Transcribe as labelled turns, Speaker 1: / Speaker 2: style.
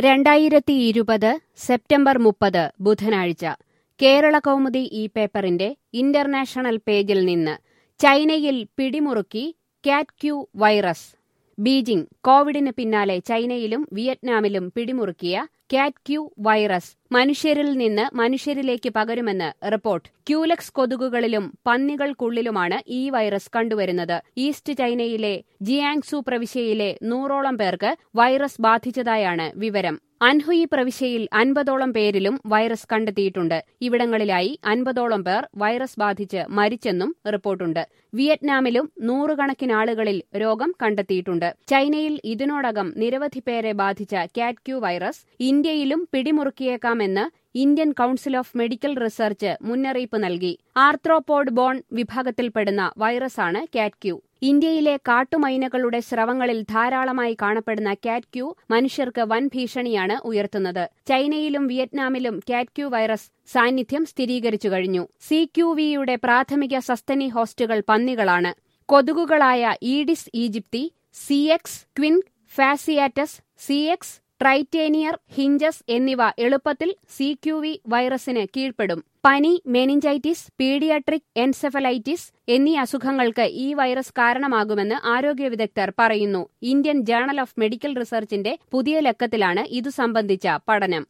Speaker 1: രണ്ടായിരത്തി ഇരുപത് സെപ്റ്റംബർ മുപ്പത് ബുധനാഴ്ച കേരള കൗമുദി ഈ പേപ്പറിന്റെ ഇന്റർനാഷണൽ പേജിൽ നിന്ന് ചൈനയിൽ പിടിമുറുക്കി കാറ്റ് ക്യൂ വൈറസ് ബീജിംഗ് കോവിഡിന് പിന്നാലെ ചൈനയിലും വിയറ്റ്നാമിലും പിടിമുറുക്കിയ കാറ്റ് ക്യൂ വൈറസ് മനുഷ്യരിൽ നിന്ന് മനുഷ്യരിലേക്ക് പകരുമെന്ന് റിപ്പോർട്ട് ക്യൂലക്സ് കൊതുകുകളിലും പന്നികൾക്കുള്ളിലുമാണ് ഈ വൈറസ് കണ്ടുവരുന്നത് ഈസ്റ്റ് ചൈനയിലെ ജിയാങ്സു പ്രവിശ്യയിലെ നൂറോളം പേർക്ക് വൈറസ് ബാധിച്ചതായാണ് വിവരം അൻഹുയി പ്രവിശ്യയിൽ അൻപതോളം പേരിലും വൈറസ് കണ്ടെത്തിയിട്ടുണ്ട് ഇവിടങ്ങളിലായി അൻപതോളം പേർ വൈറസ് ബാധിച്ച് മരിച്ചെന്നും റിപ്പോർട്ടുണ്ട് വിയറ്റ്നാമിലും നൂറുകണക്കിന് ആളുകളിൽ രോഗം കണ്ടെത്തിയിട്ടുണ്ട് ചൈനയിൽ ഇതിനോടകം നിരവധി പേരെ ബാധിച്ച കാറ്റ് ക്യൂ വൈറസ് ഇന്ത്യയിലും പിടിമുറുക്കിയേക്കാമെന്ന് Indian council of medical research മുന്നറിയിപ്പ് നൽകി ആർത്രോപോഡ് ബോൺ വിഭാഗത്തിൽപ്പെടുന്ന വൈറസാണ് കാറ്റ് ക്യൂ ഇന്ത്യയിലെ കാട്ടുമൈനകളുടെ സ്രവങ്ങളിൽ ധാരാളമായി കാണപ്പെടുന്ന കാറ്റ് ക്യൂ മനുഷ്യർക്ക് വൻ ഭീഷണിയാണ് ഉയർത്തുന്നത് ചൈനയിലും വിയറ്റ്നാമിലും കാറ്റ് ക്യൂ വൈറസ് സാന്നിധ്യം സ്ഥിരീകരിച്ചു കഴിഞ്ഞു സി ക്യു വിയുടെ പ്രാഥമിക സസ്തനി ഹോസ്റ്റുകൾ പന്നികളാണ് കൊതുകുകളായ Aedes aegypti C X quinquefasciatus C X tritaeniorhynchus എന്നിവ എളുപ്പത്തിൽ സി ക്യു വി വൈറസിന് കീഴ്പ്പെടും പനി മെനിഞ്ചൈറ്റിസ് പീഡിയാട്രിക് എൻസെഫലൈറ്റിസ് എന്നീ അസുഖങ്ങൾക്ക് ഈ വൈറസ് കാരണമാകുമെന്ന് ആരോഗ്യ വിദഗ്ധർ പറയുന്നു ഇന്ത്യൻ ജേണൽ ഓഫ് മെഡിക്കൽ റിസർച്ചിന്റെ പുതിയ ലക്കത്തിലാണ് ഇതു സംബന്ധിച്ച പഠനം